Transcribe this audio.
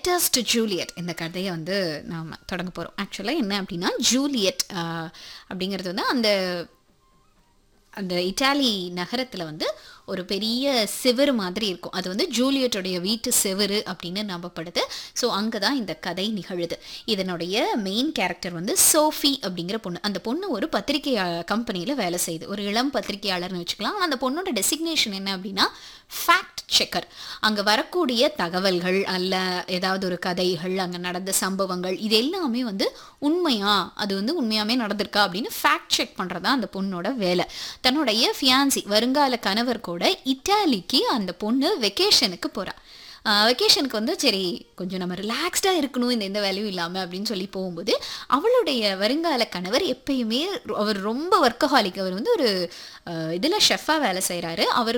greatest Juliet இந்த கதையை வந்து நாம் தொடங்க போகிறோம் ஆக்சுவலாக என்ன அப்படின்னா ஜூலியட் ஆஹ், அப்படிங்கிறது வந்து அந்த அந்த இட்டாலி நகரத்தில் வந்து ஒரு பெரிய செவுரு மாதிரி இருக்கும் அது வந்து ஜூலியட்டோடைய வீட்டு செவுரு அப்படின்னு நம்பப்படுது ஸோ அங்கே தான் இந்த கதை நிகழுது இதனுடைய மெயின் கேரக்டர் வந்து சோஃபி அப்படிங்கிற பொண்ணு அந்த பொண்ணு ஒரு பத்திரிகை கம்பெனியில் வேலை செய்யுது ஒரு இளம் பத்திரிகையாளர்னு வச்சுக்கலாம் ஆனா அந்த பொண்ணோட டெசிக்னேஷன் என்ன அப்படின்னா ஃபேக்ட் செக்கர் அங்கே வரக்கூடிய தகவல்கள் அல்ல ஏதாவது ஒரு கதைகள் அங்கே நடந்த சம்பவங்கள் இது எல்லாமே வந்து உண்மையா அது வந்து உண்மையாமே நடந்திருக்கா அப்படின்னு ஃபேக்ட் செக் பண்ணுறதா அந்த பொண்ணோட வேலை தன்னுடைய ஃபியான்சி வருங்கால கணவர் கூட இட்டாலிக்கு அந்த பொண்ணு வெக்கேஷனுக்கு போகிறா வெக்கேஷனுக்கு வந்து சரி கொஞ்சம் நம்ம ரிலாக்ஸ்டாக இருக்கணும் இந்த எந்த வேலையும் இல்லாமல் அப்படின்னு சொல்லி போகும்போது அவளுடைய வருங்கால கணவர் எப்பயுமே அவர் ரொம்ப ஒர்க்கஹாலிக் அவர் வந்து ஒரு இதில் ஷெஃபாக வேலை செய்கிறாரு அவர்